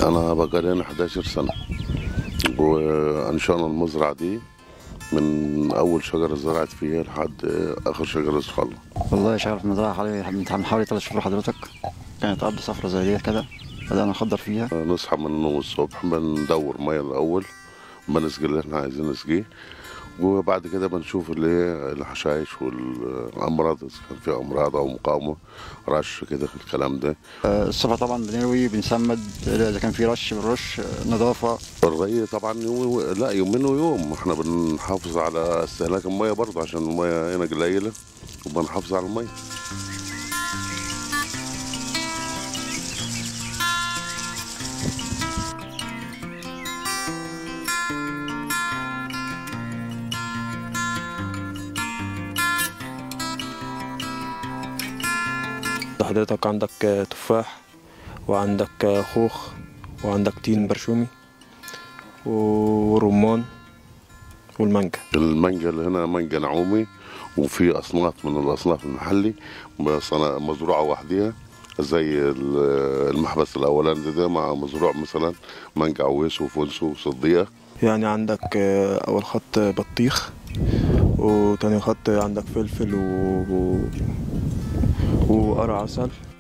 انا بقى لي 11 سنه وانشأنا المزرعه دي من اول شجره زرعت فيها لحد اخر شجره خلص والله شغال في المزرعة حوالي من حوالي ثلاث شهور حضرتك كانت أرض صفرا زي ديت كده بدأنا نخضر فيها نصحى من النوم الصبح بندور ميه الاول بنسقي اللي احنا عايزين نسقيه وبعد كده بنشوف اللي هي الحشائش والامراض اذا كان في امراض او مقاومه رش كده في الكلام ده آه، الصبح طبعا بنروي بنسمد إذا كان في رش بنرش آه، نظافة الري طبعا يوم لا يومين ويوم احنا بنحافظ على استهلاك الميه برضه عشان الميه هنا قليله وبنحافظ على الميه حضرتك عندك تفاح وعندك خوخ وعندك تين برشومي ورمان والمانجا المانجا اللي هنا مانجا نعومي وفي اصناف من الاصناف المحلي صنا- مزروعه وحديها زي ال- المحبس الاولاني ده, ده مع مزروع مثلا مانجا عويس وفونسو وصديقه يعني عندك أول خط بطيخ وتاني خط عندك فلفل و... و... وقرع عسل